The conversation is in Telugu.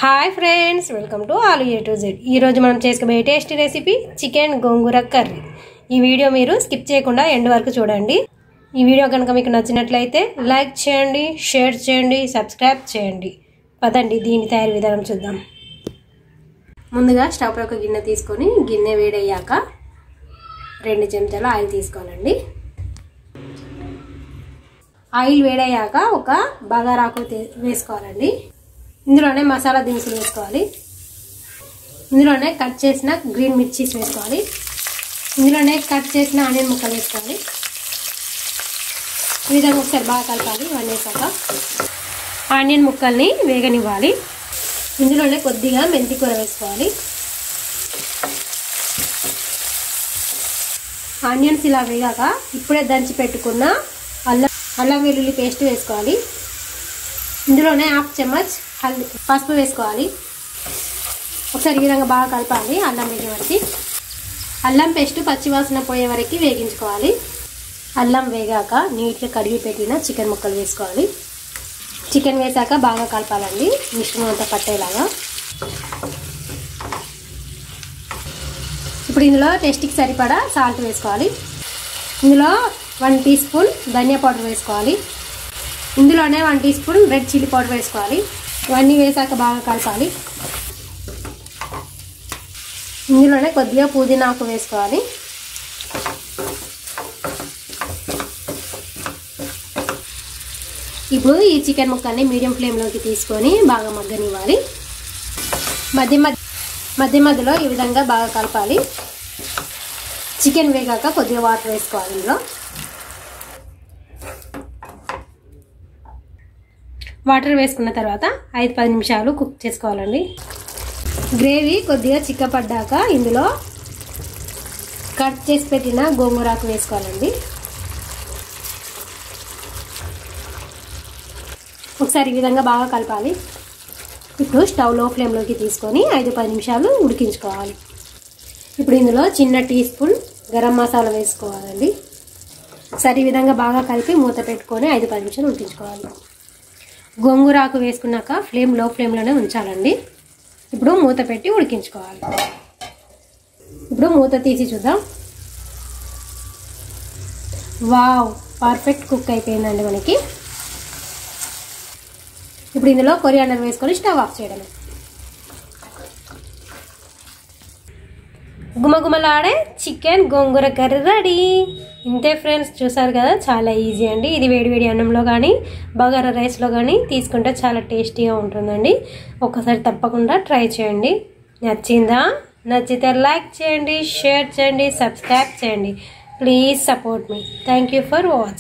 హాయ్ ఫ్రెండ్స్ వెల్కమ్ టు ఆలు ఏ టు జెడ్ ఈరోజు మనం చేసుకోబోయే tasty recipe chicken gongura curry ఈ వీడియో మీరు స్కిప్ చేయకుండా ఎండ్ వరకు చూడండి ఈ వీడియో కనుక మీకు నచ్చినట్లయితే లైక్ చేయండి షేర్ చేయండి సబ్స్క్రైబ్ చేయండి పదండి దీని తయారీ విధానం చూద్దాం ముందుగా స్టవ్ పై ఒక గిన్నె తీసుకొని గిన్నె వేడయ్యాక రెండు చెంచాలు ఆయిల్ తీసుకోవాలండి ఆయిల్ వేడయ్యాక ఒక బగారాకు వేసుకోవాలండి ఇందులోనే మసాలా దినుసులు వేసుకోవాలి ఇందులోనే కట్ చేసిన గ్రీన్ మిర్చీస్ వేసుకోవాలి ఇందులోనే కట్ చేసిన ఆనియన్ ముక్కలు వేసుకోవాలి ఈ విధంగా ఒకసారి బాగా కలపాలి ఇవన్నీ వేసాక ఆనియన్ ముక్కల్ని వేగనివ్వాలి ఇందులోనే కొద్దిగా మెంతి కూర వేసుకోవాలి ఆనియన్స్ ఇలా వేగాక ఇప్పుడే దంచి పెట్టుకున్న అల్లం అల్లం వెల్లుల్లి పేస్ట్ వేసుకోవాలి ఇందులోనే హాఫ్ చెమ్మచ్ హల్దీ పసుపు వేసుకోవాలి ఒకసారి ఈ విధంగా బాగా కలపాలి అల్లం వేగే వరకు అల్లం పేస్ట్ పచ్చివాసన పోయే వరకు వేగించుకోవాలి అల్లం వేగాక నీట్గా కడిగి పెట్టిన చికెన్ ముక్కలు వేసుకోవాలి చికెన్ వేసాక బాగా కలపాలండి మిశ్రమం అంతా పట్టేలాగా ఇప్పుడు ఇందులో టేస్ట్కి సరిపడా సాల్ట్ వేసుకోవాలి ఇందులో వన్ టీ స్పూన్ ధనియా పౌడర్ వేసుకోవాలి ఇందులోనే one teaspoon red chilli powder వేసుకోవాలి ఇవన్నీ వేసాక బాగా కలపాలి ఇందులోనే కొద్దిగా పుదీనా ఆకు వేసుకోవాలి ఇప్పుడు ఈ చికెన్ ముక్కల్ని మీడియం ఫ్లేమ్లోకి తీసుకొని బాగా మగ్గనివ్వాలి మధ్య మధ్య మధ్య మధ్యలో ఈ విధంగా బాగా కలపాలి చికెన్ వేగాక కొద్దిగా వాటర్ వేసుకోవాలి ఇందులో వాటర్ వేసుకున్న తర్వాత ఐదు పది నిమిషాలు కుక్ చేసుకోవాలండి గ్రేవీ కొద్దిగా చిక్కపడ్డాక ఇందులో కట్ చేసి పెట్టిన గోంగూరాకు వేసుకోవాలండి ఒకసారి ఈ విధంగా బాగా కలపాలి ఇప్పుడు స్టవ్ లో ఫ్లేమ్లోకి తీసుకొని ఐదు పది నిమిషాలు ఉడికించుకోవాలి ఇప్పుడు ఇందులో చిన్న టీ స్పూన్ గరం మసాలా వేసుకోవాలండి ఒకసారి ఈ విధంగా బాగా కలిపి మూత పెట్టుకొని ఐదు పది నిమిషాలు ఉడికించుకోవాలి గోంగూర ఆకు వేసుకున్నాక ఫ్లేమ్ లో ఫ్లేమ్లోనే ఉంచాలండి ఇప్పుడు మూత పెట్టి ఉడికించుకోవాలి ఇప్పుడు మూత తీసి చూద్దాం వావ్ పర్ఫెక్ట్ కుక్ అయిపోయిందండి మనకి ఇప్పుడు ఇందులో కొరియాండర్ వేసుకొని స్టవ్ ఆఫ్ చేయడమే గుమగుమలాడే చికెన్ గోంగూర కర్రీ రెడీ ఇంతే ఫ్రెండ్స్ చూసారు కదా చాలా ఈజీ అండి ఇది వేడివేడి అన్నంలో కానీ బగారా రైస్లో కానీ తీసుకుంటే చాలా టేస్టీగా ఉంటుందండి ఒకసారి తప్పకుండా ట్రై చేయండి నచ్చిందా నచ్చితే లైక్ చేయండి షేర్ చేయండి సబ్స్క్రైబ్ చేయండి ప్లీజ్ సపోర్ట్ మీ థ్యాంక్ యూ ఫర్ వాచ్